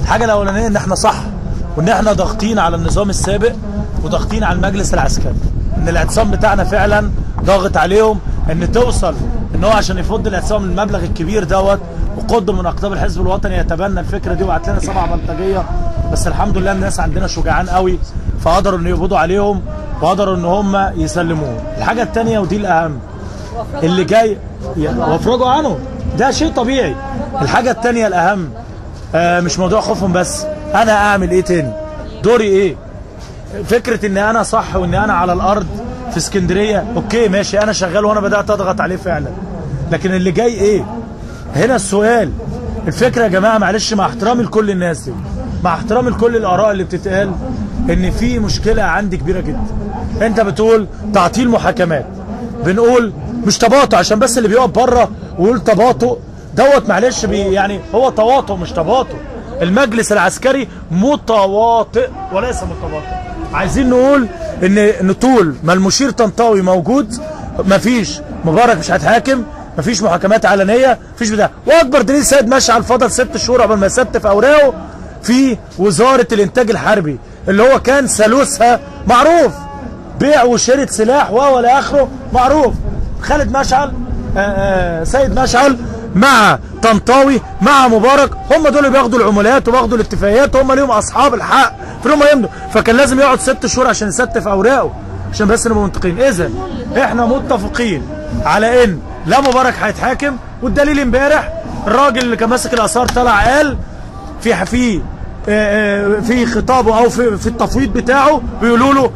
الحاجه الاولانيه ان احنا صح وان احنا ضاغطين على النظام السابق وضاغطين على المجلس العسكري ان الاعتصام بتاعنا فعلا ضاغط عليهم ان توصل ان هو عشان يفض الاعتصام المبلغ الكبير دوت وقد من اقطاب الحزب الوطني يتبنى الفكره دي وبعت لنا سبعه بلطجيه بس الحمد لله الناس عندنا شجعان قوي فقدروا ان يقبضوا عليهم وقدروا ان هم يسلموه الحاجه الثانيه ودي الاهم اللي جاي وافرجوا عنه ده شيء طبيعي الحاجه الثانيه الاهم آه مش موضوع خوفهم بس انا اعمل ايه تاني دوري ايه فكره ان انا صح وان انا على الارض في اسكندريه اوكي ماشي انا شغال وانا بدات اضغط عليه فعلا لكن اللي جاي ايه هنا السؤال الفكره يا جماعه معلش مع احترامي لكل الناس دي مع احترامي لكل الاراء اللي بتتقال ان في مشكله عندي كبيره جدا انت بتقول تعطيل محاكمات بنقول مش تباطؤ عشان بس اللي بيقف بره ويقول تباطؤ دوت معلش بي يعني هو تواطؤ مش تباطؤ المجلس العسكري متواطئ وليس متباطئ عايزين نقول ان ان طول ما المشير طنطاوي موجود مفيش مبارك مش هيتحاكم مفيش محاكمات علنيه مفيش بتاع واكبر دليل سيد مشعل فضل ست شهور قبل ما يستف اوراقه في وزاره الانتاج الحربي اللي هو كان ثالوثها معروف بيع وشراء سلاح و الى اخره معروف خالد مشعل آآ آآ سيد مشعل مع طنطاوي مع مبارك هم دول اللي بياخدوا العمولات وبياخدوا الاتفاقيات هم ليهم اصحاب الحق في هم يمضوا فكان لازم يقعد ست شهور عشان يستف اوراقه عشان بس نبقى منطقيين اذا احنا متفقين على ان لا مبارك هيتحاكم والدليل امبارح الراجل اللي كان ماسك الاثار طلع قال في في في خطابه او في في التفويض بتاعه بيقولوا له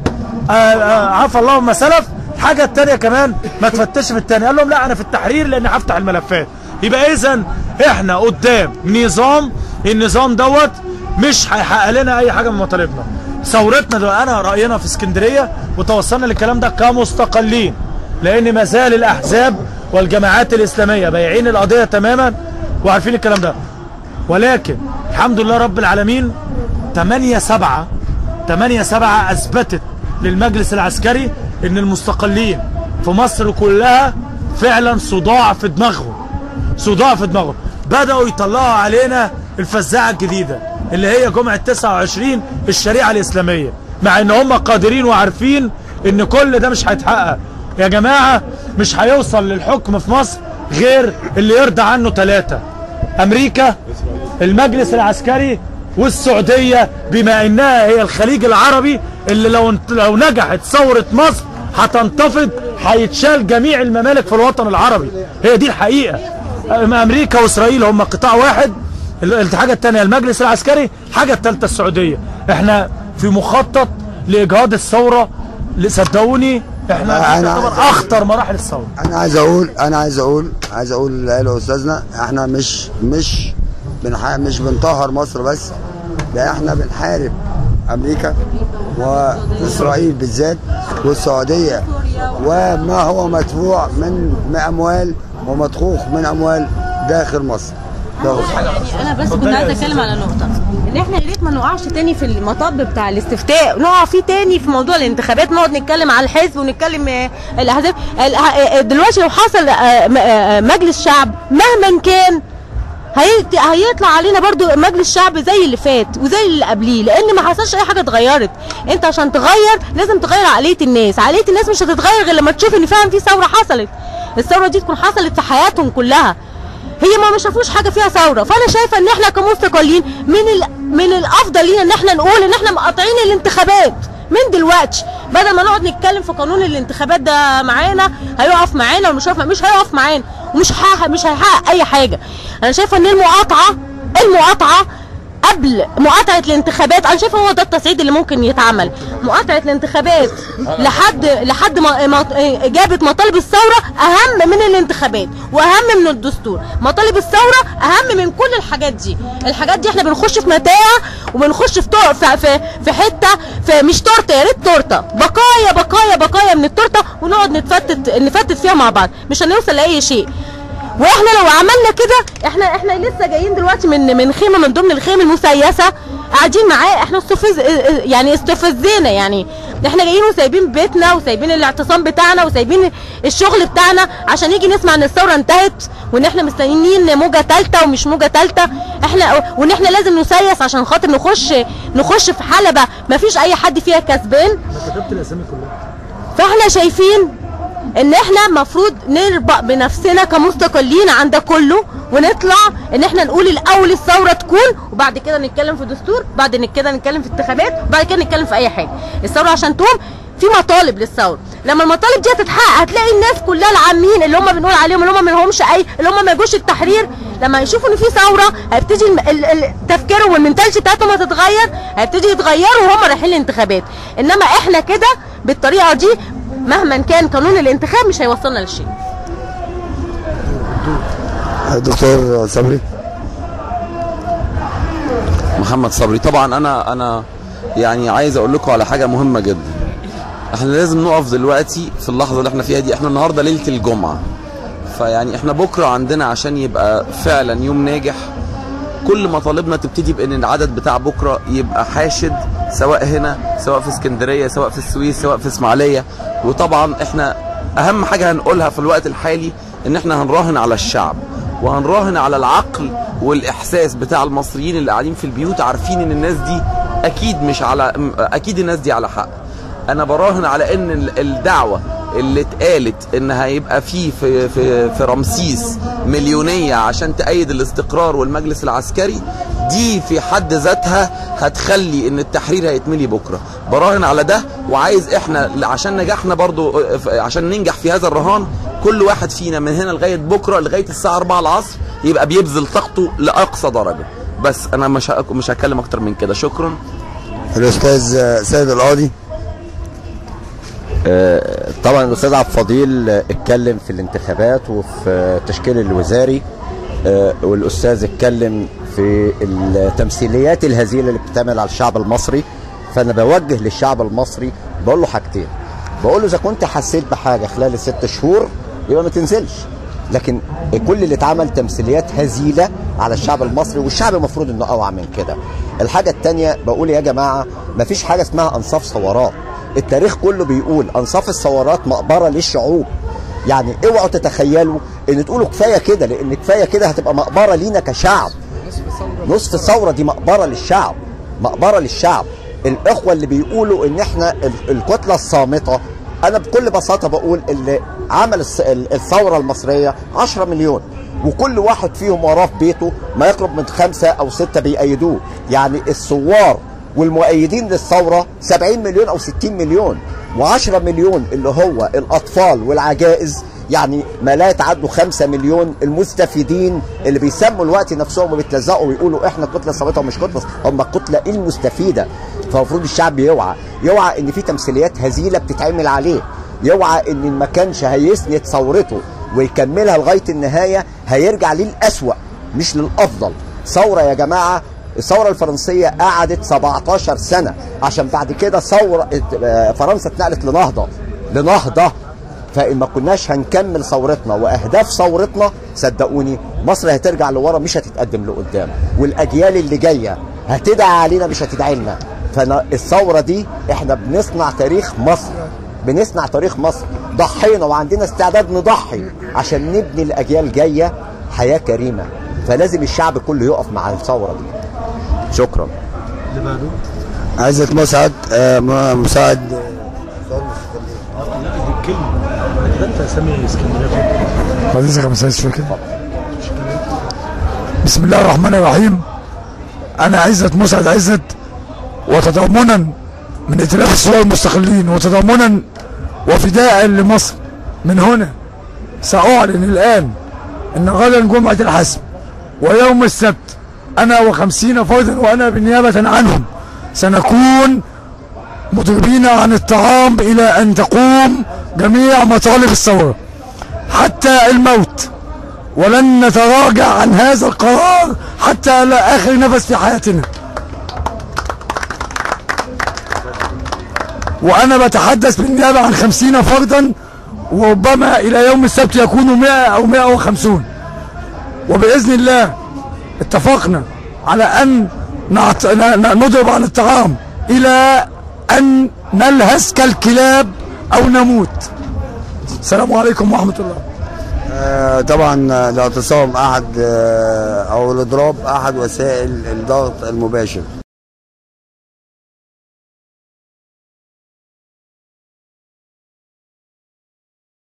عفى الله ما سلف الحاجه الثانيه كمان ما تفتش في الثانيه قال لهم لا انا في التحرير لان هفتح الملفات يبقى اذا احنا قدام نظام النظام دوت مش هيحقق لنا اي حاجه من مطالبنا ثورتنا دول انا راينا في اسكندريه وتوصلنا للكلام ده كمستقلين لان ما زال الاحزاب والجماعات الاسلاميه بايعين القضيه تماما وعارفين الكلام ده ولكن الحمد لله رب العالمين 8 7 8 7 اثبتت للمجلس العسكري ان المستقلين في مصر كلها فعلا صداع في دماغهم صداع في دماغهم بدأوا يطلعوا علينا الفزاعة الجديدة اللي هي جمعة 29 الشريعة الإسلامية مع ان هم قادرين وعارفين ان كل ده مش هيتحقق يا جماعة مش هيوصل للحكم في مصر غير اللي يرضى عنه ثلاثة امريكا المجلس العسكري والسعودية بما انها هي الخليج العربي اللي لو لو نجحت ثورة مصر هتنتفض هيتشال جميع الممالك في الوطن العربي هي دي الحقيقة امريكا واسرائيل هم قطاع واحد الحاجة الثانية المجلس العسكري الحاجة الثالثة السعودية احنا في مخطط لاجهاض الثورة صدقوني احنا أنا تعتبر عايز- اخطر مراحل الثورة انا عايز اقول انا عايز اقول عايز اول اللي قاله استاذنا احنا مش مش بنح... مش بنطهر مصر بس ده احنا بنحارب امريكا واسرائيل بالذات والسعوديه وما هو مدفوع من من اموال ومضخوخ من اموال داخل مصر ده هو. انا بس كنت عايزه اتكلم على نقطه ان احنا يا ريت ما نقعش تاني في المطب بتاع الاستفتاء نقع فيه تاني في موضوع الانتخابات نقعد نتكلم على الحزب ونتكلم آه، الاحزاب ال- آه، دلوقتي لو حصل آه، م- آه، مجلس شعب مهما كان هيت- هيطلع علينا برضو مجلس شعب زي اللي فات وزي اللي قبليه لان ما حصلش اي حاجه اتغيرت انت عشان تغير لازم تغير عقليه الناس عقليه الناس مش هتتغير غير لما تشوف ان فعلا في ثوره حصلت الثوره دي تكون حصلت في حياتهم كلها هي ما ما شافوش حاجه فيها ثوره فانا شايفه ان احنا كمستقلين من ال... من الافضل لينا ان احنا نقول ان احنا مقاطعين الانتخابات من دلوقتي بدل ما نقعد نتكلم في قانون الانتخابات ده معانا هيقف معانا ومش هيقف مش هيقف معانا ومش ح... مش هيحقق اي حاجه انا شايفه ان المقاطعه المقاطعه قبل مقاطعه الانتخابات انا شايفه هو ده التصعيد اللي ممكن يتعمل مقاطعه الانتخابات لحد لحد ما ما- اجابه مطالب الثوره اهم من الانتخابات واهم من الدستور مطالب الثوره اهم من كل الحاجات دي الحاجات دي احنا بنخش في متاهه وبنخش في طو- في في, في حته في مش تورته يا ريت تورته بقايا بقايا بقايا من التورته ونقعد نتفتت نفتت فيها مع بعض مش هنوصل لاي شيء واحنا لو عملنا كده احنا احنا لسه جايين دلوقتي من من خيمه من ضمن الخيم المسيسه قاعدين معاه احنا استفز يعني استفزينا يعني احنا جايين وسايبين بيتنا وسايبين الاعتصام بتاعنا وسايبين الشغل بتاعنا عشان نيجي نسمع ان الثوره انتهت وان احنا مستنيين موجه ثالثه ومش موجه ثالثه احنا وان احنا لازم نسيس عشان خاطر نخش نخش في حلبه ما فيش اي حد فيها كسبان انا كتبت الاسامي كلها فاحنا شايفين ان احنا مفروض نربط بنفسنا كمستقلين عن ده كله ونطلع ان احنا نقول الاول الثوره تكون وبعد كده نتكلم في دستور بعد كده نتكلم في انتخابات وبعد كده نتكلم في اي حاجه الثوره عشان تقوم في مطالب للثوره لما المطالب دي هتتحقق هتلاقي الناس كلها العامين اللي هم بنقول عليهم اللي هم ما لهمش اي اللي هم ما يجوش التحرير لما يشوفوا ان في ثوره هيبتدي ال- ال- تفكيرهم والمنتاليتي بتاعتهم هتتغير هيبتدي يتغيروا وهم رايحين الانتخابات انما احنا كده بالطريقه دي مهما كان قانون الانتخاب مش هيوصلنا لشيء دكتور صبري محمد صبري طبعا انا انا يعني عايز اقول لكم على حاجه مهمه جدا احنا لازم نقف دلوقتي في اللحظه اللي احنا فيها دي احنا النهارده ليله الجمعه فيعني احنا بكره عندنا عشان يبقى فعلا يوم ناجح كل مطالبنا تبتدي بان العدد بتاع بكره يبقى حاشد سواء هنا سواء في اسكندريه سواء في السويس سواء في اسماعيليه وطبعا احنا اهم حاجه هنقولها في الوقت الحالي ان احنا هنراهن على الشعب وهنراهن على العقل والاحساس بتاع المصريين اللي قاعدين في البيوت عارفين ان الناس دي اكيد مش على اكيد الناس دي على حق انا براهن على ان ال- الدعوه اللي اتقالت ان هيبقى في في في, في رمسيس مليونيه عشان تأيد الاستقرار والمجلس العسكري دي في حد ذاتها هتخلي ان التحرير هيتملي بكره براهن على ده وعايز احنا عشان نجاحنا برضو عشان ننجح في هذا الرهان كل واحد فينا من هنا لغايه بكره لغايه الساعه 4 العصر يبقى بيبذل طاقته لاقصى درجه بس انا مش ه- مش هتكلم اكتر من كده شكرا الاستاذ سيد القاضي طبعا الاستاذ عبد الفضيل اتكلم في الانتخابات وفي التشكيل الوزاري آه، والاستاذ اتكلم في التمثيليات الهزيله اللي بتتعمل على الشعب المصري فانا بوجه للشعب المصري بقول له حاجتين بقول له اذا كنت حسيت بحاجه خلال الست شهور يبقى ما تنزلش لكن كل اللي اتعمل تمثيليات هزيله على الشعب المصري والشعب المفروض انه اوعى من كده الحاجه الثانيه بقول يا جماعه ما فيش حاجه اسمها انصاف ثورات التاريخ كله بيقول انصاف الثورات مقبره للشعوب يعني اوعوا تتخيلوا ان تقولوا كفايه كده لان كفايه كده هتبقى مقبره لينا كشعب نصف الثوره دي مقبره للشعب مقبره للشعب الاخوه اللي بيقولوا ان احنا ال- الكتله الصامته انا بكل بساطه بقول اللي عمل الس- ال- الثوره المصريه 10 مليون وكل واحد فيهم وراه في بيته ما يقرب من خمسه او سته بيأيدوه يعني الثوار والمؤيدين للثوره 70 مليون او 60 مليون و10 مليون اللي هو الاطفال والعجائز يعني ما لا يتعدوا 5 مليون المستفيدين اللي بيسموا الوقت نفسهم وبيتلزقوا ويقولوا احنا كتله صامته مش كتله هم الكتله المستفيده فالمفروض الشعب يوعى يوعى ان في تمثيليات هزيله بتتعمل عليه يوعى ان ما كانش هيسند ثورته ويكملها لغايه النهايه هيرجع للاسوأ مش للافضل ثوره يا جماعه الثوره الفرنسيه قعدت 17 سنه عشان بعد كده ثوره اه، فرنسا اتنقلت لنهضه لنهضه فإن ما كناش هنكمل ثورتنا وأهداف ثورتنا صدقوني مصر هترجع لورا مش هتتقدم لقدام والأجيال اللي جاية هتدعي علينا مش هتدعي لنا فأنا الثورة دي إحنا بنصنع تاريخ مصر بنصنع تاريخ مصر ضحينا وعندنا استعداد نضحي عشان نبني الأجيال جاية حياة كريمة فلازم الشعب كله يقف مع الثورة دي شكرا اللي بعده عزت مسعد آه، م- مساعد الكلمه انا كتبت اسامي اسكندريه حضرتك يا مساء الفكر بسم الله الرحمن الرحيم انا عزت مسعد عزت وتضامنا من ائتلاف الثوار المستقلين وتضامنا وفداء لمصر من هنا سأعلن الآن أن غدا جمعة الحسم ويوم السبت أنا وخمسين فردا وأنا بالنيابة عنهم سنكون مضربين عن الطعام إلى أن تقوم جميع مطالب الثورة حتى الموت ولن نتراجع عن هذا القرار حتى لا آخر نفس في حياتنا وأنا بتحدث بالنيابة عن خمسين فردا وربما إلى يوم السبت يكونوا مئة أو مئة وخمسون وباذن الله اتفقنا على ان نعت... ن- ن- نضرب عن الطعام الى ان نلهث كالكلاب او نموت السلام عليكم ورحمه الله آه، طبعا آه، الاعتصام احد آه، او الاضراب احد وسائل الضغط المباشر